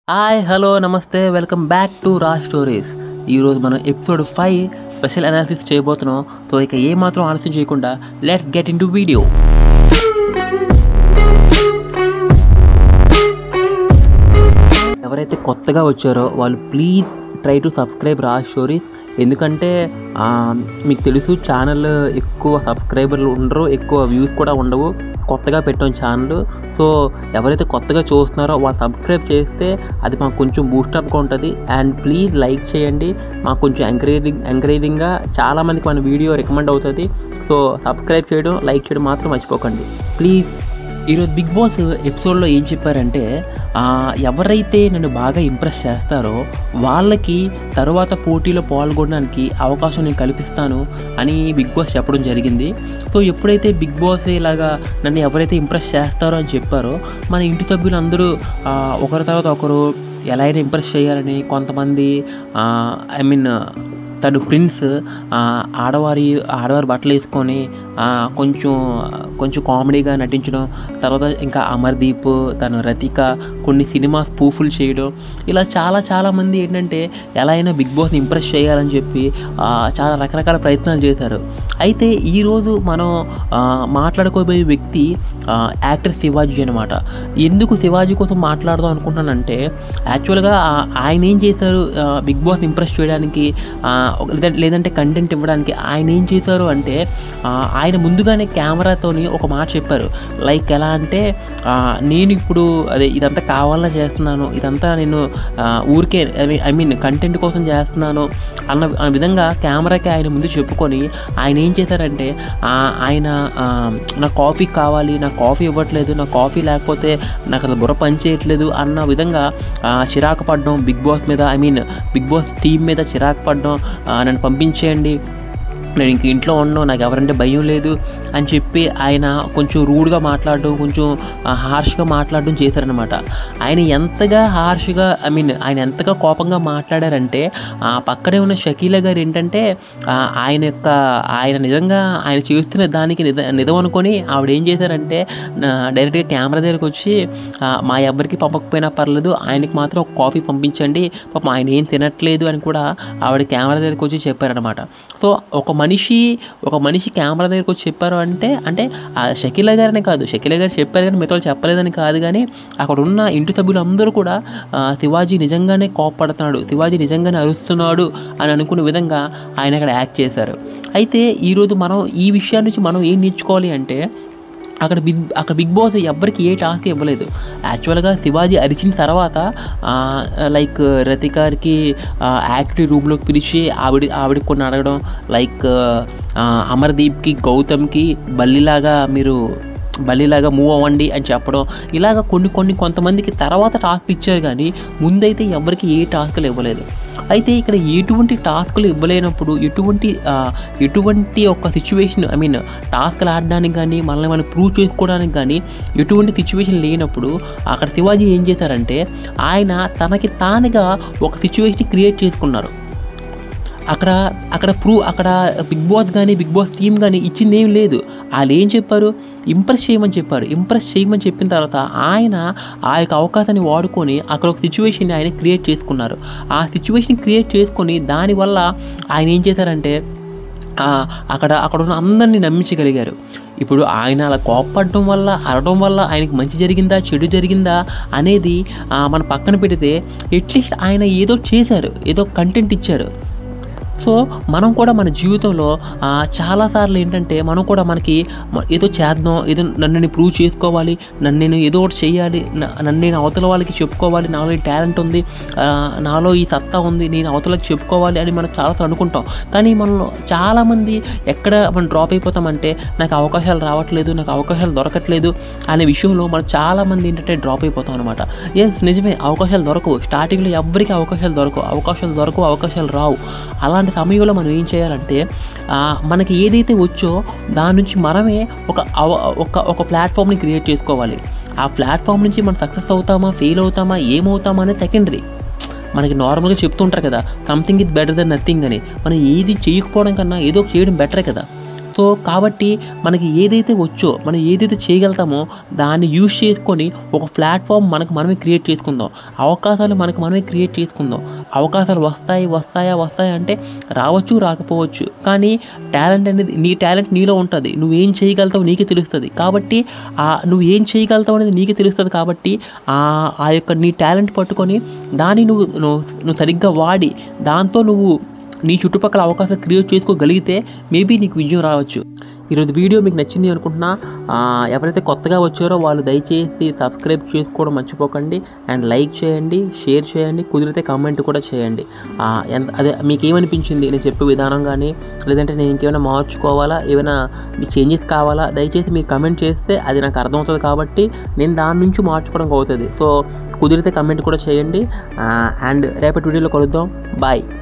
hi hello నమస్తే welcome back to raw stories ఈరోజు మనం ఎపిసోడ్ ఫైవ్ స్పెషల్ అనాలిసిస్ చేయబోతున్నాం సో ఇక ఏమాత్రం ఆలస్యం చేయకుండా let get into video ఎవరైతే కొత్తగా వచ్చారో వాళ్ళు please try to subscribe raw stories ఎందుకంటే ఆ, మీకు తెలుసు ఛానల్ ఎక్కువ సబ్స్క్రైబర్లు ఉండరు ఎక్కువ వ్యూస్ కూడా ఉండవు కొత్తగా పెట్టాం ఛానల్ సో ఎవరైతే కొత్తగా చూస్తున్నారో వాళ్ళు సబ్స్క్రైబ్ చేస్తే అది మాకు కొంచెం బూస్టప్గా ఉంటుంది అండ్ ప్లీజ్ లైక్ చేయండి మాకు కొంచెం ఎంకరేజింగ్ ఎంకరేజింగ్గా చాలామందికి మన వీడియో రికమెండ్ అవుతుంది సో సబ్స్క్రైబ్ చేయడం లైక్ చేయడం మాత్రం మర్చిపోకండి ప్లీజ్ ఈరోజు బిగ్ బాస్ ఎపిసోడ్లో ఏం చెప్పారంటే ఆ, ఎవరైతే నన్ను బాగా ఇంప్రెస్ చేస్తారో వాళ్ళకి తర్వాత పోటీలో పాల్గొనడానికి అవకాశం నేను కల్పిస్తాను అని బిగ్ బాస్ చెప్పడం జరిగింది సో ఎప్పుడైతే బిగ్ బాస్ ఇలాగా నన్ను ఎవరైతే ఇంప్రెస్ చేస్తారో అని చెప్పారో మన ఇంటి సభ్యులందరూ ఆ, ఒకరి తర్వాత ఒకరు ఎలా అయినా ఇంప్రెస్ చేయాలని కొంతమంది ఐ మీన్ తను ప్రిన్స్ ఆ, ఆడవారి ఆడవారి బట్టలు వేసుకొని ఆ, కొంచెం కొంచెం కామెడీగా నటించడం తర్వాత ఇంకా అమర్దీప్ తను రతిక కొన్ని సినిమా స్పూఫులు చేయడం ఇలా చాలా చాలా మంది ఏంటంటే ఎలా అయినా బిగ్ బాస్ని ఇంప్రెస్ చేయాలని చెప్పి ఆ, చాలా రకరకాల ప్రయత్నాలు చేశారు అయితే ఈరోజు మనం ఆ, మాట్లాడుకోబోయే వ్యక్తి ఆ, యాక్టర్ శివాజీ అనమాట ఎందుకు శివాజీ కోసం మాట్లాడదాం అనుకుంటున్నానంటే యాక్చువల్గా ఆ- ఆయన ఏం చేశారు ఆ, బిగ్ బాస్ ఇంప్రెస్ చేయడానికి ఆ, ఒక- లేదంటే లేదంటే కంటెంట్ ఇవ్వడానికి ఆయన ఏం చేశారు అంటే ఆ, ఆయన ముందుగానే కెమెరాతోని ఒక మాట చెప్పారు లైక్ ఎలా అంటే ఆ, నేను ఇప్పుడు అదే ఇదంతా కావాలన్నా చేస్తున్నాను ఇదంతా నేను ఆ, ఊరికే ఐ మీన్ కంటెంట్ కోసం చేస్తున్నాను అన్న అన్న విధంగా కెమెరాకి ఆయన ముందు చెప్పుకొని ఆయన ఏం చేశారంటే ఆ, ఆయన ఆ, నా కాఫీ కావాలి నా కాఫీ ఇవ్వట్లేదు నా కాఫీ లేకపోతే నాకు అది బుర్ర పని చేయట్లేదు అన్న విధంగా ఆ, చిరాకు పడడం బిగ్ బాస్ మీద I mean Bigg Boss team మీద చిరాకు పడడం ఆ, నన్ను పంపించేయండి నేను ఇంక ఇంట్లో ఉండను నాకు ఎవరంటే భయం లేదు అని చెప్పి ఆయన కొంచెం రూడ్గా మాట్లాడడం కొంచెం హార్ష్గా మాట్లాడడం చేశారనమాట ఆయన ఎంతగా హార్ష్గా ఐ మీన్ ఆయన ఎంతగా కోపంగా మాట్లాడారంటే ఆ పక్కనే ఉన్న షకీల గారు ఏంటంటే ఆ, ఆయన యొక్క ఆయన నిజంగా ఆయన చేస్తున్న దానికి నిజ నిజం అనుకొని ఆవిడ ఏం చేశారంటే నా- డైరెక్ట్గా కెమెరా దగ్గరికి వచ్చి ఆ, మా ఎవరికి పంపకపోయినా పర్లేదు ఆయనకి మాత్రం ఒక కాఫీ పంపించండి పాపం ఆయన ఏం తినట్లేదు అని కూడా ఆవిడ కెమెరా దగ్గరికి వచ్చి చెప్పారనమాట సో ఒక మనిషి ఒక మనిషి కెమెరా దగ్గరికి వచ్చి చెప్పారు అంటే అంటే ఆ షకీల గారనే కాదు షకీల గారు చెప్పారు కానీ మిగతా వాళ్ళు చెప్పలేదని కాదు కానీ అక్కడ ఉన్న ఇంటి సభ్యులు అందరూ కూడా ఆ, శివాజీ నిజంగానే కోప్పడుతున్నాడు శివాజీ నిజంగానే అరుస్తున్నాడు అని అనుకునే విధంగా ఆయన అక్కడ యాక్ట్ చేశారు అయితే ఈరోజు మనం ఈ విషయాల నుంచి మనం ఏం నేర్చుకోవాలి అంటే అక్కడ బిగ్ అక్కడ బిగ్ బాస్ ఎవ్వరికి ఏ టాస్క్ ఇవ్వలేదు యాక్చువల్గా శివాజీ అరిచిన తర్వాత ఆ, లైక్ రతికారికి యాక్టివ్ రూమ్లోకి పిలిచి ఆవిడ ఆవిడకి కొన్ని అడగడం లైక్ ఆ, అమర్దీప్కి గౌతమ్కి బల్లిలాగా మీరు బల్లిలాగా మూవ్ అవ్వండి అని చెప్పడం ఇలాగ కొన్ని కొన్ని కొంతమందికి తర్వాత టాస్క్ ఇచ్చారు కానీ ముందైతే ఎవరికి ఏ టాస్క్లు ఇవ్వలేదు అయితే ఇక్కడ ఎటువంటి టాస్క్లు ఇవ్వలేనప్పుడు ఎటువంటి ఆ, ఎటువంటి ఒక సిచ్యువేషన్ ఐ మీన్ టాస్క్లు ఆడడానికి కానీ మనల్ని మనం ప్రూవ్ చేసుకోవడానికి కానీ ఎటువంటి సిచ్యువేషన్ లేనప్పుడు అక్కడ శివాజీ ఏం చేశారంటే ఆయన తనకి తానుగా ఒక సిచ్యువేషన్ క్రియేట్ చేసుకున్నారు అక్కడ అక్కడ ప్రూవ్ అక్కడ బిగ్ బాస్ కానీ బిగ్ బాస్ టీమ్ కానీ ఇచ్చింది ఏం లేదు వాళ్ళు ఏం చెప్పారు ఇంప్రెస్ చేయమని చెప్పారు ఇంప్రెస్ చేయమని చెప్పిన తర్వాత ఆయన ఆ యొక్క అవకాశాన్ని వాడుకొని అక్కడ ఒక సిచ్యువేషన్ని ఆయన క్రియేట్ చేసుకున్నారు ఆ సిచ్యువేషన్ క్రియేట్ చేసుకొని దానివల్ల ఆయన ఏం చేశారంటే ఆ, అక్కడ అక్కడ ఉన్న అందరినీ నమ్మించగలిగారు ఇప్పుడు ఆయన అలా కోప్పడడం వల్ల అరవడం వల్ల ఆయనకి మంచి జరిగిందా చెడు జరిగిందా అనేది ఆ, మన పక్కన పెడితే అట్లీస్ట్ ఆయన ఏదో చేశారు ఏదో కంటెంట్ ఇచ్చారు సో మనం కూడా మన జీవితంలో ఆ, చాలాసార్లు ఏంటంటే మనం కూడా మనకి మ- ఏదో చేద్దాం ఏదో నన్ను నేను ప్రూవ్ చేసుకోవాలి నన్ను నేను ఏదో ఒకటి చేయాలి న- నన్ను నేను అవతల వాళ్ళకి చెప్పుకోవాలి నాలో ఈ టాలెంట్ ఉంది ఆ, నాలో ఈ సత్తా ఉంది నేను అవతలకి చెప్పుకోవాలి అని మనం చాలాసార్లు అనుకుంటాం కానీ మనలో చాలామంది ఎక్కడ మనం డ్రాప్ అయిపోతామంటే నాకు అవకాశాలు రావట్లేదు నాకు అవకాశాలు దొరకట్లేదు అనే విషయంలో మనం చాలామంది ఏంటంటే డ్రాప్ అయిపోతాం అనమాట ఎస్ నిజమే అవకాశాలు దొరకవు స్టార్టింగ్లో ఎవ్వరికి అవకాశాలు దొరకవు అవకాశాలు దొరకవు అవకాశాలు రావు అలాంటి సమయంలో మనం ఏం చేయాలంటే ఆ, మనకి ఏదైతే వచ్చో దాని నుంచి మనమే ఒక అవ ఒక ఒక ప్లాట్ఫామ్ని క్రియేట్ చేసుకోవాలి ఆ ప్లాట్ఫామ్ నుంచి మనం సక్సెస్ అవుతామా ఫెయిల్ అవుతామా ఏమవుతామా అనేది సెకండరీ మనకి నార్మల్గా చెప్తుంటారు కదా something is better then nothing అని మనం ఏది చేయకపోవడం కన్నా ఏదో ఒకటి చేయడం బెటరే కదా సో సో కాబట్టి మనకి ఏదైతే వచ్చో మనం ఏదైతే చేయగలుగుతామో దాన్ని యూజ్ చేసుకొని ఒక ప్లాట్ఫామ్ మనకు మనమే క్రియేట్ చేసుకుందాం అవకాశాలు మనకు మనమే క్రియేట్ చేసుకుందాం అవకాశాలు వస్తాయి వస్తాయా వస్తాయా అంటే రావచ్చు రాకపోవచ్చు కానీ టాలెంట్ అనేది నీ టాలెంట్ నీలో ఉంటుంది నువ్వేం చేయగలుగుతావు నీకే తెలుస్తుంది కాబట్టి ఆ నువ్వు ఏం చేయగలుగుతావు అనేది నీకే తెలుస్తుంది కాబట్టి ఆ ఆ యొక్క నీ టాలెంట్ పట్టుకొని దాన్ని నువ్వు నువ్వు నువ్వు సరిగ్గా వాడి దాంతో నువ్వు నీ చుట్టుపక్కల అవకాశాలు క్రియేట్ చేసుకోగలిగితే మేబీ నీకు విజయం రావచ్చు ఈరోజు వీడియో మీకు నచ్చింది అనుకుంటున్నా ఆ, ఎవరైతే కొత్తగా వచ్చారో వాళ్ళు దయచేసి సబ్స్క్రైబ్ చేసుకోవడం మర్చిపోకండి అండ్ లైక్ చేయండి షేర్ చేయండి కుదిరితే కామెంట్ కూడా చేయండి ఆ, ఎంత అదే మీకు ఏమనిపించింది నేను చెప్పే విధానం కానీ లేదంటే నేను ఇంకేమైనా మార్చుకోవాలా ఏమైనా మీ చేంజెస్ కావాలా దయచేసి మీరు కమెంట్ చేస్తే అది నాకు అర్థమవుతుంది కాబట్టి నేను దాని నుంచి మార్చుకోవడం అవుతుంది సో కుదిరితే కమెంట్ కూడా చేయండి అండ్ రేపటి వీడియోలో కలుద్దాం బాయ్